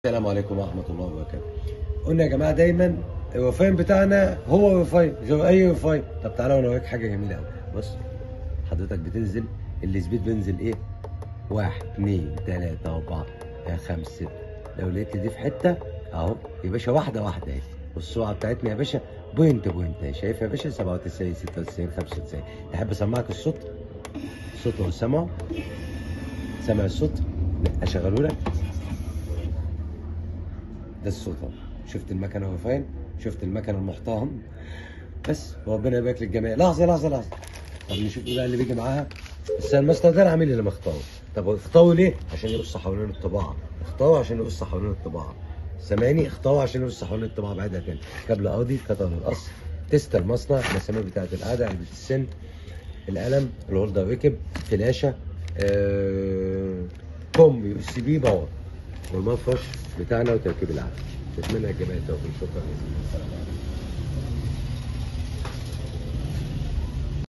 السلام عليكم ورحمة الله وبركاته. قلنا يا جماعة دايما الوفاين بتاعنا هو وفاين غير أي وفاين. طب تعالى وأنا أوريك حاجة جميلة أوي. بص حضرتك بتنزل السبيد بينزل إيه؟ واحد اثنين ثلاثة أربعة آه، خمسة ستة. لو لقيت دي في حتة أهو يا باشا واحدة واحدة أهي. والسرعة بتاعتنا يا باشا بوينت بوينت أهي. شايف يا باشا 97 96 95 تحب أسمعك الصوت؟ الصوت هو سامعه؟ سامع الصوت؟ لا أشغله لك؟ ده الصوت اهو شفت المكنه وهو فاين شفت المكنه المحترم بس وربنا يبارك للجميع لحظه لحظه لحظه طب نشوف ايه بقى اللي بيجي معاها بس الماستر ده العميل اللي مختاره طب اختاروا ليه عشان يقص حوالين الطباعه اختاروا عشان يقص حوالين الطباعه سامعني اختاروا عشان يقص حوالين الطباعه بعدها تاني كابل ارضي قطع القص تيست المصنع المسامير بتاعت القعده علبه السن القلم الهولدر ركب فلاشه آه... كوم يو اس بي باور والمفرش بتاعنا وتركيب العقل نتمنى الجميع التوفيق شكرا جزيلا